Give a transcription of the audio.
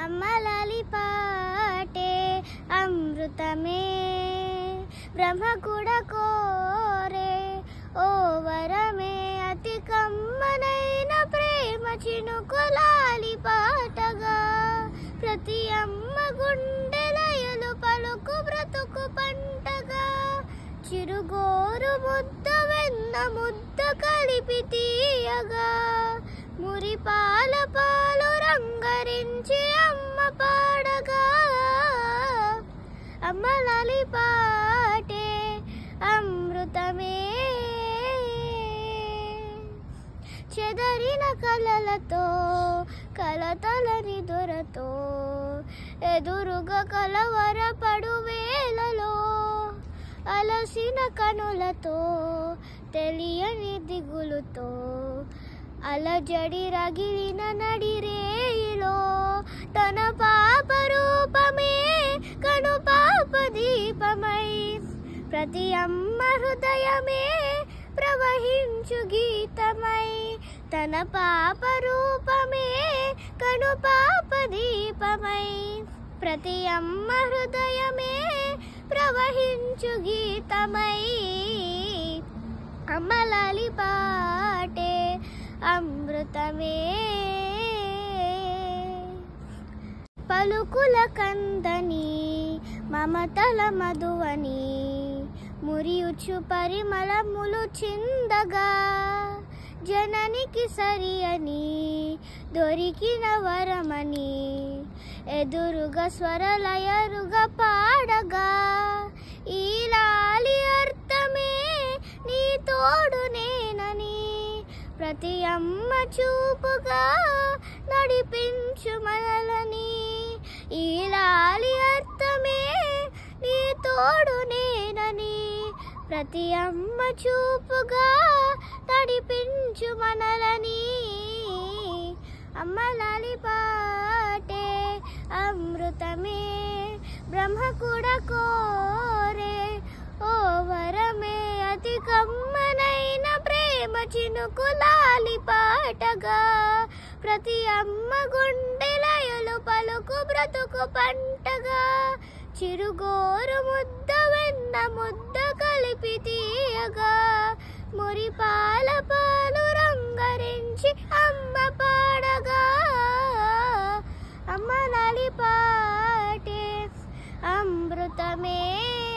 అమ్మలాలి పాటే అమృతమే బ్రహ్మ కూడా కోరే ఓ వరమే అతి కమ్మనైన ప్రేమ చినుకులాలి పాటగా ప్రతి అమ్మ గుండెలయలు పలుకు బ్రతుకు పంటగా చిరుగోరు ముద్ద వెన్న ముద్ద కలిపి తీయగా మురి పాల పాలు రంగరించి అమ్మ పాడగా అమ్మ లాలి పాటే అమృతమే చెదరిన కలలతో కలతలని దొరతో ఎదురుగా కలవరపడు వేలలో అలసిన కనులతో తెలియని దిగులుతో అలజడి రగిలిన నడిరేయిలో తన పాప రూపమే కను పాప దీపమై ప్రతి అమ్మ హృదయమే ప్రవహించు గీతమై తన పాప రూపమే కను పాప దీపమై ప్రతి అమ్మ హృదయమే ప్రవహించు గీతమై అమ్మలాలి పాటే అమృతమే పలుకుల కందని మమతల మధువని మురియుచు పరిమళములు చిందగా జననికి సరి అని దొరికిన వరమని ఎదురుగా స్వరలయరుగా పాడగా ఈ లాలి అర్థమే నీ తోడు నేనని ప్రతి అమ్మ చూపుగా నడిపించు మనలని ఈ లాలి అర్థమే నీ తోడు నేనని ప్రతి అమ్మ చూపుగా నడిపించు మనలని అమ్మ లాలి పాటే అమృతమే బ్రహ్మ కూడా కోరే ఓ వరమే అతి కమ్మనైన ప్రేమ చినుకులాలి పాటగా ప్రతి అమ్మ గుండెలయలు పలుకు బ్రతుకు పంటగా చిరుగోరు ముద్ద వెన్న ముద్ద కలిపి తీయగా మురి పాల పాలు రంగరించి అమ్మ పాడగా అమ్మ లాలి పాటే అమృతమే